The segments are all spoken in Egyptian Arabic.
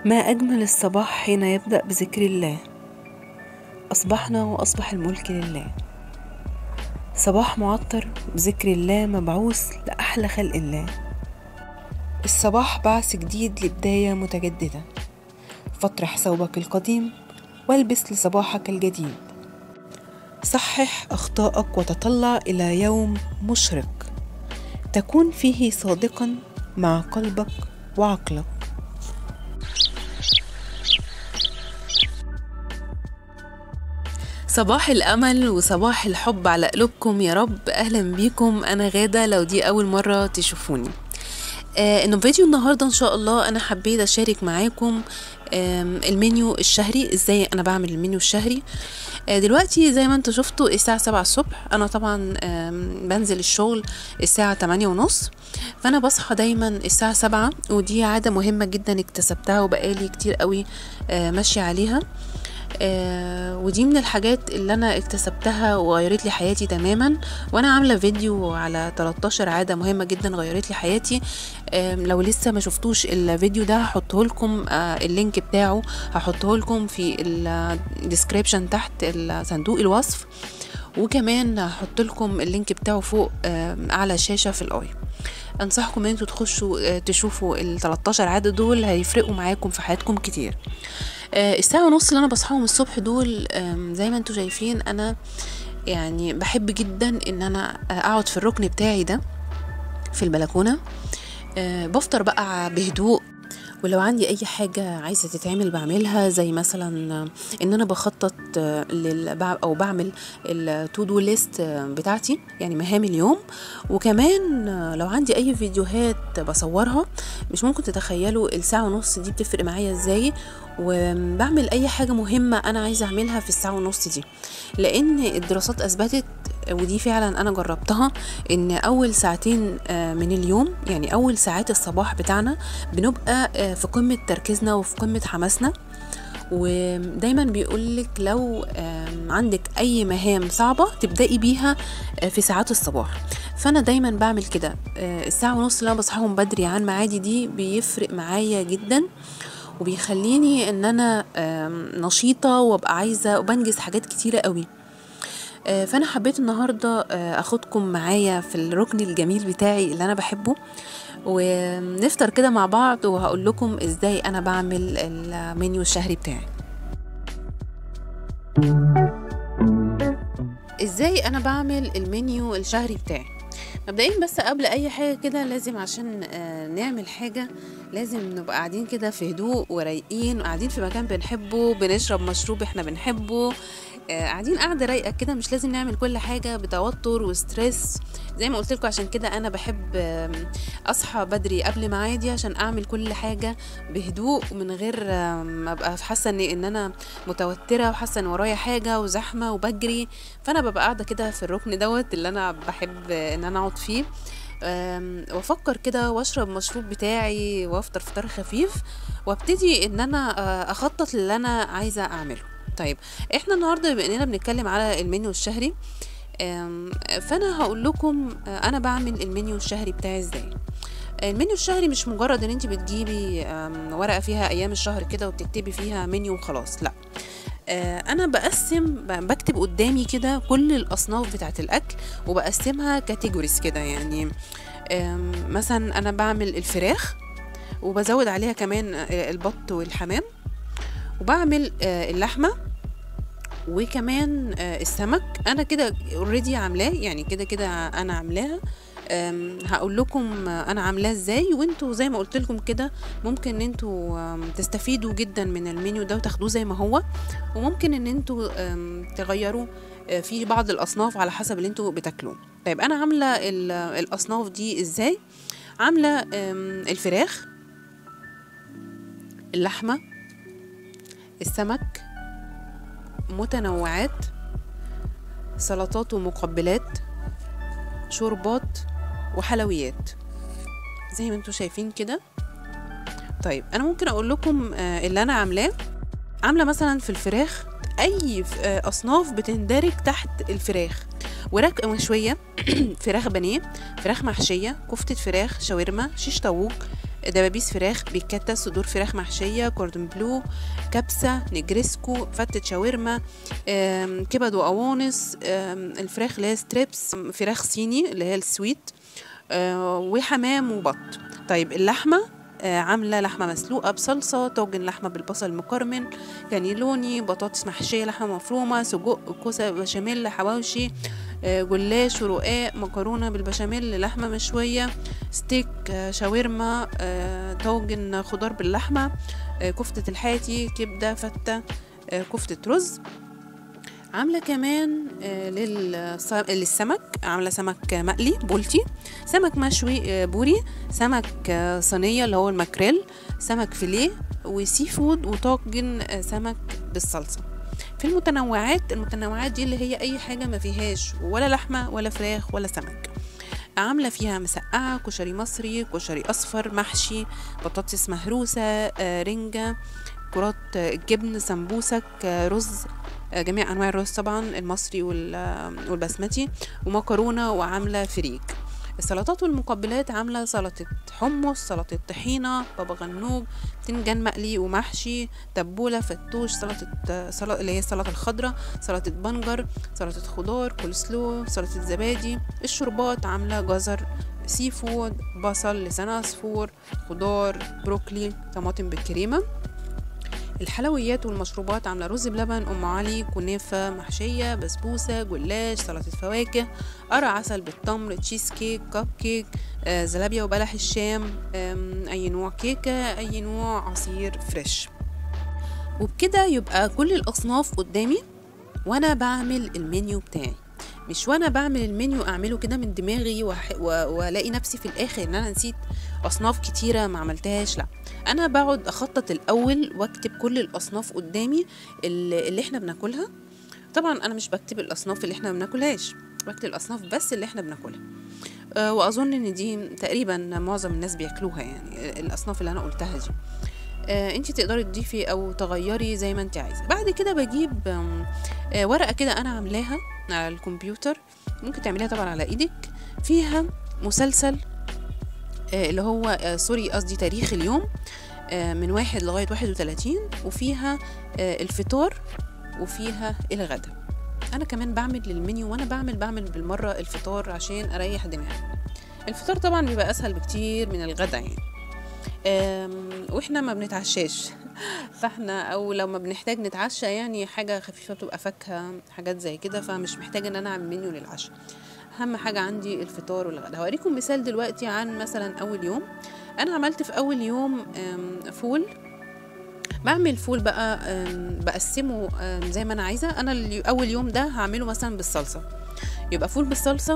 ما أجمل الصباح حين يبدأ بذكر الله أصبحنا وأصبح الملك لله صباح معطر بذكر الله مبعوث لأحلى خلق الله الصباح بعث جديد لبداية متجددة فاطرح ثوبك القديم والبس لصباحك الجديد صحح أخطاءك وتطلع إلى يوم مشرق تكون فيه صادقا مع قلبك وعقلك صباح الأمل وصباح الحب على قلوبكم يا رب أهلا بيكم أنا غادة لو دي أول مرة تشوفوني آه إنه فيديو النهاردة إن شاء الله أنا حبيت أشارك معاكم آم، المنيو الشهري إزاي أنا بعمل المنيو الشهري آه دلوقتي زي ما انتوا شفتوا الساعة سبعة الصبح أنا طبعا آم، بنزل الشغل الساعة تمانية ونص فأنا بصحى دايما الساعة سبعة ودي عادة مهمة جدا اكتسبتها وبقالي كتير قوي آه، ماشية عليها آه ودي من الحاجات اللي انا اكتسبتها وغيرت لي حياتي تماما وانا عامله فيديو على 13 عاده مهمه جدا غيرت لي حياتي آه لو لسه ما شفتوش الفيديو ده هحطه لكم آه اللينك بتاعه هحطه لكم في الديسكريبشن تحت ال- صندوق الوصف وكمان هحط لكم اللينك بتاعه فوق آه على الشاشه في الاي انصحكم ان انتوا تخشوا آه، تشوفوا ال 13 عاده دول هيفرقوا معاكم في حياتكم كتير آه، الساعة ونص اللي أنا بصحاهم الصبح دول آم، زي ما انتوا شايفين أنا يعني بحب جدا إن أنا آه، أقعد في الركن بتاعي ده في البلكونة آه، بفطر بقى بهدوء ولو عندي اي حاجه عايزه تتعمل بعملها زي مثلا آه، ان انا بخطط آه، لل بع- او بعمل التو دو ليست بتاعتي يعني مهام اليوم وكمان آه، لو عندي اي فيديوهات بصورها مش ممكن تتخيلوا الساعه ونص دي بتفرق معايا ازاي وبعمل اي حاجه مهمه انا عايزه اعملها في الساعه ونص دي لان الدراسات اثبتت ودي فعلا انا جربتها ان اول ساعتين آه، من اليوم يعني اول ساعات الصباح بتاعنا بنبقى آه، في قمه تركيزنا وفي قمه حماسنا ودايما بيقولك لو آم، عندك اي مهام صعبه تبدأي بيها آه، في ساعات الصباح فانا دايما بعمل كده آه، الساعه ونص اللي انا بصحاهم بدري عن ميعادي دي بيفرق معايا جدا وبيخليني ان انا آم، نشيطه وابقى عايزه وبنجز حاجات كتيره قوي آه، فانا حبيت النهارده آه، اخدكم معايا في الركن الجميل بتاعي اللي انا بحبه ونفطر كده مع بعض وهقول لكم ازاي انا بعمل المنيو الشهري بتاعي ازاي انا بعمل المنيو الشهري بتاعي مبدئيا بس قبل اي حاجه كده لازم عشان آه، نعمل حاجه لازم نبقى قاعدين كده في هدوء ورايقين وقاعدين في مكان بنحبه بنشرب مشروب احنا بنحبه آه، قاعدين قاعده رايقه كده مش لازم نعمل كل حاجه بتوتر وستريس زي ما قلت لكم عشان كده انا بحب آم، اصحى بدري قبل ميعادي عشان اعمل كل حاجه بهدوء ومن غير آم، ما ابقى حاسه ان ان انا متوتره وحاسه ان ورايا حاجه وزحمه وبجري فانا ببقى قاعده كده في الركن دوت اللي انا بحب ان انا اقعد فيه أم، وافكر كده واشرب مشروب بتاعي وافطر فطار خفيف وابتدي ان انا آه، اخطط للي انا عايزه اعمله طيب احنا النهارده بما اننا بنتكلم على المنيو الشهري أم، فانا هقول لكم آه، انا بعمل المنيو الشهري بتاعي ازاي المنيو الشهري مش مجرد ان انت بتجيبي أم، ورقه فيها ايام الشهر كده وبتكتبي فيها منيو وخلاص لا آه، انا بقسم ب- بكتب قدامي كده كل الاصناف بتاعه الاكل وبقسمها كاتيجوريز كده يعني آم، مثلا انا بعمل الفراخ وبزود عليها كمان آه، البط والحمام وبعمل آه، اللحمه وكمان آه، السمك انا كده اوريدي عاملاه يعني كده كده انا عاملاها أم، هقول لكم آه، انا عاملاه ازاي وانتوا زي ما قلت لكم كده ممكن ان انتوا آم، تستفيدوا جدا من المنيو ده وتاخدوه زي ما هو وممكن ان انتوا آم، تغيروا آه، في بعض الاصناف على حسب اللي انتوا بتاكلوه طيب انا عامله ال- الاصناف دي ازاي عامله آم، الفراخ اللحمه السمك متنوعات سلطات ومقبلات شوربات وحلويات زي ما انتوا شايفين كده طيب انا ممكن اقول لكم آه، اللي انا عاملاه عامله مثلا في الفراخ اي ف- آه، اصناف بتندرج تحت الفراخ وراك مشويه فراخ بانيه فراخ محشيه كفته فراخ شاورما شيش طاووق دبابيس فراخ بيكاتا صدور فراخ محشية كوردون بلو كبسة نجريسكو فتة شاورما آم، كبد وقوانص آم، الفراخ اللي هي ستريبس فراخ صيني اللي هي السويت آه، وحمام وبط طيب اللحمة آه، عاملة لحمة مسلوقة بصلصة طاجن لحمة بالبصل المكرمل كانيلوني بطاطس محشية لحمة مفرومة سجق كوسة بشاميل حواوشي آه، جلاش ورقاق مكرونة بالبشاميل لحمة مشوية ستيك آه، شاورما آه، طاجن خضار باللحمة آه، كفتة الحاتي كبدة فتة آه، كفتة رز عاملة كمان آه، للص- للسمك عاملة سمك مقلي بولتي سمك مشوي آه، بوري سمك آه، صينية اللي هو الماكريل سمك فيليه وسي فود وطاجن آه، سمك بالصلصة في المتنوعات المتنوعات دي اللي هي أي حاجة ما فيهاش ولا لحمة ولا فراخ ولا سمك عاملة فيها مسقعة كشري مصري كشري أصفر محشي بطاطس مهروسة آه، رنجة كرات آه، جبن سمبوسك آه، رز آه، جميع أنواع الرز طبعا المصري وال- آه، والبسمتي ومكرونة وعاملة فريك السلطات والمقبلات عاملة سلطة حمص سلطة طحينة بابا غنوج بتنجان مقلي ومحشي تبولة فتوش سلطة آه، سلطة اللي هي السلطة الخضراء سلطة بنجر سلطة خضار كول سلو سلطة زبادي الشربات عاملة جزر سي فود بصل لسان عصفور خضار بروكلي طماطم بالكريمة الحلويات والمشروبات عاملة رز بلبن أم علي كنافة محشية بسبوسة جلاش سلطة فواكه قرع عسل بالتمر تشيز كيك كب كيك آه، زلابيا وبلح الشام آم، أي نوع كيكة أي نوع عصير فريش وبكده يبقى كل الأصناف قدامي وأنا بعمل المنيو بتاعي مش وانا بعمل المنيو اعمله كده من دماغي وح... و... والاقي نفسي في الاخر ان انا نسيت اصناف كتيره ما عملتهاش لا انا بقعد اخطط الاول واكتب كل الاصناف قدامي اللي, اللي احنا بناكلها طبعا انا مش بكتب الاصناف اللي احنا ما بناكلهاش بكتب الاصناف بس اللي احنا بناكلها أه واظن ان دي تقريبا معظم الناس بياكلوها يعني الاصناف اللي انا قلتها دي آه انت تقدري تضيفي او تغيري زي ما انت عايزه بعد كده بجيب آم، آه ورقه كده انا عاملاها على الكمبيوتر ممكن تعمليها طبعا على ايدك فيها مسلسل آه اللي هو آه سوري قصدي تاريخ اليوم آه من واحد لغايه واحد وتلاتين وفيها آه الفطار وفيها الغدا انا كمان بعمل للمنيو وانا بعمل بعمل بالمره الفطار عشان اريح دماغي الفطار طبعا بيبقى اسهل بكتير من الغدا يعني أم، واحنا ما بنتعشاش فاحنا او لو ما بنحتاج نتعشى يعني حاجه خفيفه بتبقى فاكهه حاجات زي كده فمش محتاجه ان انا اعمل منيو للعشاء اهم حاجه عندي الفطار والغدا هوريكم مثال دلوقتي عن مثلا اول يوم انا عملت في اول يوم أم، فول بعمل فول بقى أم، بقسمه أم، زي ما انا عايزه انا اليو- اول يوم ده هعمله مثلا بالصلصه يبقى فول بالصلصه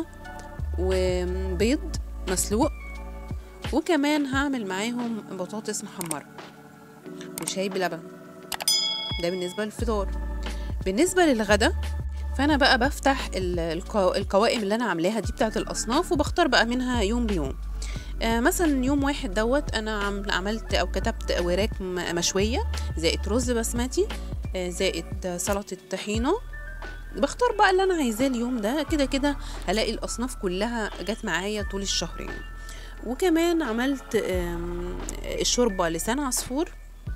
وبيض مسلوق وكمان هعمل معاهم بطاطس محمرة وشاي بلبن ده بالنسبة للفطار بالنسبة للغدا فأنا بقى بفتح ال- القو- القوائم اللي أنا عاملاها دي بتاعت الأصناف وبختار بقى منها يوم بيوم آه مثلا يوم واحد دوت أنا عم- عملت أو كتبت وراك م- مشوية زائد رز بسمتي آه زائد آه، سلطة طحينة بختار بقى اللي أنا عايزاه اليوم ده كده كده هلاقي الأصناف كلها جت معايا طول الشهر يعني وكمان عملت آم، الشوربة لسان عصفور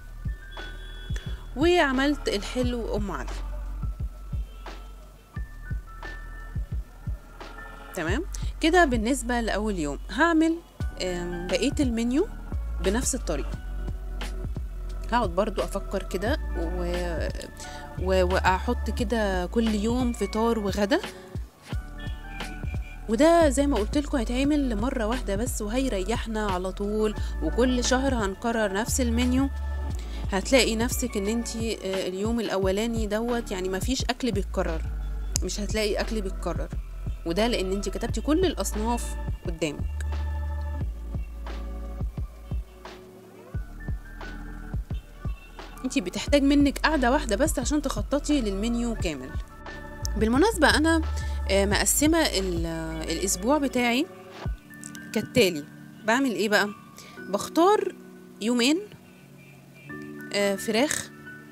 وعملت الحلو أم علي تمام كده بالنسبة لأول يوم هعمل آم، بقية المنيو بنفس الطريقة هقعد برضو أفكر كده و... و... وأحط كده كل يوم فطار وغدا وده زي ما قلت لكم هيتعمل لمرة واحدة بس وهيريحنا على طول وكل شهر هنكرر نفس المنيو هتلاقي نفسك ان انتي آه، اليوم الاولاني دوت يعني مفيش اكل بيتكرر مش هتلاقي اكل بيتكرر وده لان انتي كتبتي كل الاصناف قدامك انتي بتحتاج منك قاعدة واحدة بس عشان تخططي للمنيو كامل بالمناسبة انا آه، مقسمة ال- آه، الاسبوع بتاعي كالتالي بعمل ايه بقى بختار يومين آه، فراخ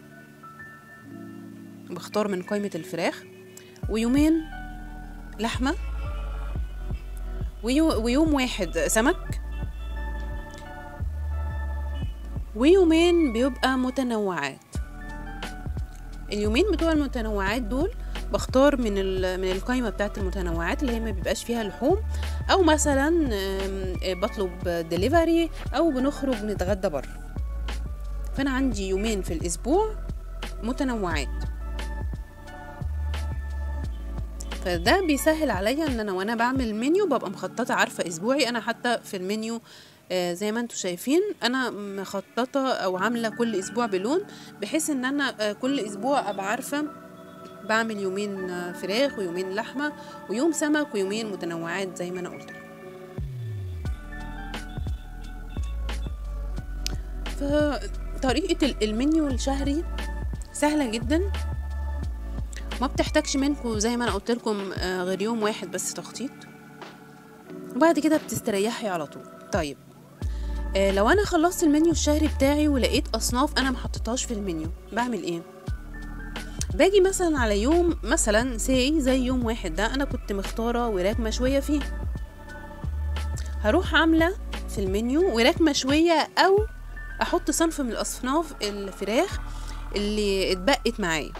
بختار من قائمة الفراخ ويومين لحمة ويو ويوم واحد سمك ويومين بيبقى متنوعات اليومين بتوع المتنوعات دول بختار من من القائمة بتاعت المتنوعات اللي هي ما بيبقاش فيها لحوم أو مثلا بطلب دليفري أو بنخرج نتغدى بره فأنا عندي يومين في الأسبوع متنوعات فده بيسهل عليا ان انا وانا بعمل المنيو ببقى مخططه عارفه اسبوعي انا حتى في المنيو آه زي ما انتم شايفين انا مخططه او عامله كل اسبوع بلون بحيث ان انا آه كل اسبوع ابقى عارفه بعمل يومين آه فراخ ويومين لحمه ويوم سمك ويومين متنوعات زي ما انا قلت فطريقه المنيو الشهري سهله جدا ما بتحتاجش منكم زي ما انا قلت لكم غير يوم واحد بس تخطيط وبعد كده بتستريحي على طول طيب آه لو انا خلصت المنيو الشهري بتاعي ولقيت اصناف انا محطتهاش في المنيو بعمل ايه باجي مثلا على يوم مثلا سي زي يوم واحد ده انا كنت مختاره وراك مشويه فيه هروح عامله في المنيو وراك مشويه او احط صنف من الاصناف الفراخ اللي اتبقت معايا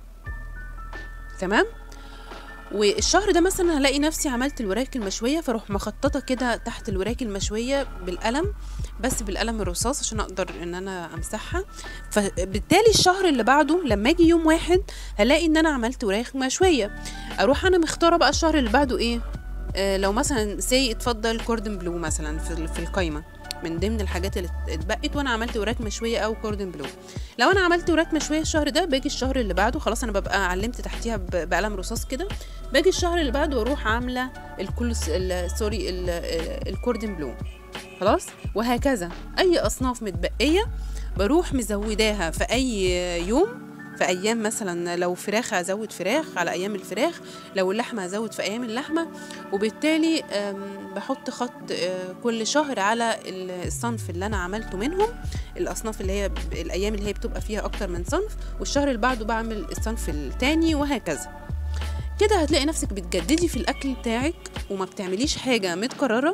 تمام والشهر ده مثلا هلاقي نفسي عملت الوراك المشويه فاروح مخططه كده تحت الوراك المشويه بالقلم بس بالقلم الرصاص عشان اقدر ان انا امسحها فبالتالي الشهر اللي بعده لما اجي يوم واحد هلاقي ان انا عملت وراك مشويه اروح انا مختاره بقى الشهر اللي بعده ايه آه لو مثلا سي اتفضل كوردن بلو مثلا في, في القايمه من ضمن الحاجات اللي اتبقت وانا عملت وراك مشويه او كوردن بلو لو انا عملت وراك مشويه الشهر ده باجي الشهر اللي بعده خلاص انا ببقى علمت تحتيها بقلم رصاص كده باجي الشهر اللي بعده واروح عامله الكل سوري الكوردن بلو خلاص وهكذا اي اصناف متبقيه بروح مزوداها في اي يوم في ايام مثلا لو فراخ هزود فراخ على ايام الفراخ لو اللحمه هزود في ايام اللحمه وبالتالي بحط خط كل شهر على الصنف اللي انا عملته منهم الاصناف اللي هي الايام اللي هي بتبقى فيها اكتر من صنف والشهر اللي بعده بعمل الصنف التاني وهكذا كده هتلاقي نفسك بتجددي في الاكل بتاعك وما بتعمليش حاجه متكرره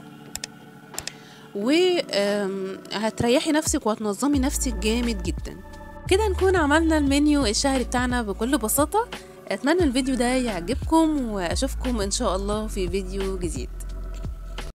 وهتريحي نفسك وهتنظمي نفسك جامد جدا كده نكون عملنا المنيو الشهري بتاعنا بكل بساطة أتمنى الفيديو ده يعجبكم وأشوفكم إن شاء الله في فيديو جديد